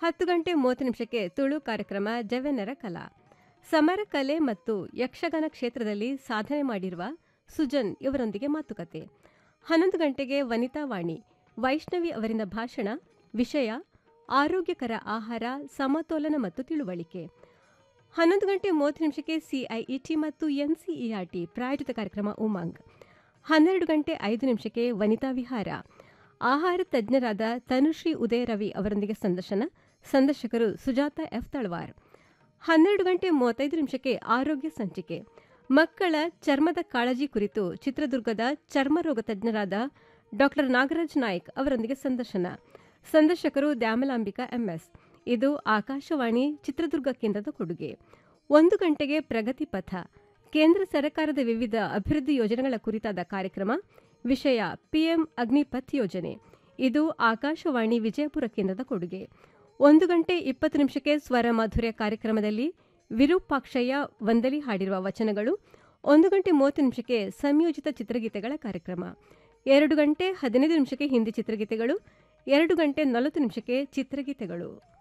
ಹತ್ತು ಗಂಟೆ ಮೂವತ್ತು ನಿಮಿಷಕ್ಕೆ ತುಳು ಕಾರ್ಯಕ್ರಮ ಜವೆನರ ಕಲಾ ಸಮರ ಕಲೆ ಮತ್ತು ಯಕ್ಷಗಾನ ಕ್ಷೇತ್ರದಲ್ಲಿ ಸಾಧನೆ ಮಾಡಿರುವ ಸುಜನ್ ಇವರೊಂದಿಗೆ ಮಾತುಕತೆ ಹನ್ನೊಂದು ಗಂಟೆಗೆ ವನಿತಾ ವಾಣಿ ವೈಷ್ಣವಿ ಅವರಿಂದ ಭಾಷಣ ವಿಷಯ ಆರೋಗ್ಯಕರ ಆಹಾರ ಸಮತೋಲನ ಮತ್ತು ತಿಳುವಳಿಕೆ ಹನ್ನೊಂದು ಗಂಟೆ ಮೂವತ್ತು ನಿಮಿಷಕ್ಕೆ ಸಿಐಇಟಿ ಮತ್ತು ಎನ್ಸಿಇಆರ್ಟಿ ಪ್ರಾಯೋಜಿತ ಕಾರ್ಯಕ್ರಮ ಉಮಂಗ್ ಹನ್ನೆರಡು ಗಂಟೆ ಐದು ನಿಮಿಷಕ್ಕೆ ವನಿತಾ ವಿಹಾರ ಆಹಾರ ತಜ್ಞರಾದ ತನುಶ್ರೀ ಉದಯ ರವಿ ಅವರೊಂದಿಗೆ ಸಂದರ್ಶನ ಸಂದರ್ಶಕರು ಸುಜಾತ ಎಫ್ ತಳವಾರ್ ಹನ್ನೆರಡು ಗಂಟೆ ಮೂವತ್ತೈದು ನಿಮಿಷಕ್ಕೆ ಆರೋಗ್ಯ ಸಂಚಿಕೆ ಮಕ್ಕಳ ಚರ್ಮದ ಕಾಳಜಿ ಕುರಿತು ಚಿತ್ರದುರ್ಗದ ಚರ್ಮರೋಗ ತಜ್ಞರಾದ ಡಾ ನಾಗರಾಜ್ ನಾಯ್ಕ್ ಅವರೊಂದಿಗೆ ಸಂದರ್ಶನ ಸಂದರ್ಶಕರು ದ್ಯಾಮಲಾಂಬಿಕಾ ಎಂಎಸ್ ಇದು ಆಕಾಶವಾಣಿ ಚಿತ್ರದುರ್ಗ ಕೇಂದ್ರದ ಕೊಡುಗೆ ಒಂದು ಗಂಟೆಗೆ ಪ್ರಗತಿ ಪಥ ಕೇಂದ್ರ ಸರ್ಕಾರದ ವಿವಿಧ ಅಭಿವೃದ್ಧಿ ಯೋಜನೆಗಳ ಕುರಿತಾದ ಕಾರ್ಯಕ್ರಮ ವಿಷಯ ಪಿಎಂ ಅಗ್ನಿಪಥ್ ಯೋಜನೆ ಇದು ಆಕಾಶವಾಣಿ ವಿಜಯಪುರ ಕೇಂದ್ರದ ಕೊಡುಗೆ ಒಂದು ಗಂಟೆ ಇಪ್ಪತ್ತು ನಿಮಿಷಕ್ಕೆ ಸ್ವರ ಮಾಧುರ್ಯ ಕಾರ್ಯಕ್ರಮದಲ್ಲಿ ವಿರೂಪಾಕ್ಷಯ್ಯ ವಂದಲಿ ಹಾಡಿರುವ ವಚನಗಳು ಒಂದು ಗಂಟೆ ಮೂವತ್ತು ನಿಮಿಷಕ್ಕೆ ಸಂಯೋಜಿತ ಚಿತ್ರಗೀತೆಗಳ ಕಾರ್ಯಕ್ರಮ ಎರಡು ಗಂಟೆ ಹದಿನೈದು ನಿಮಿಷಕ್ಕೆ ಹಿಂದಿ ಚಿತ್ರಗೀತೆಗಳು ಎರಡು ಗಂಟೆ ನಲವತ್ತು ನಿಮಿಷಕ್ಕೆ ಚಿತ್ರಗೀತೆಗಳು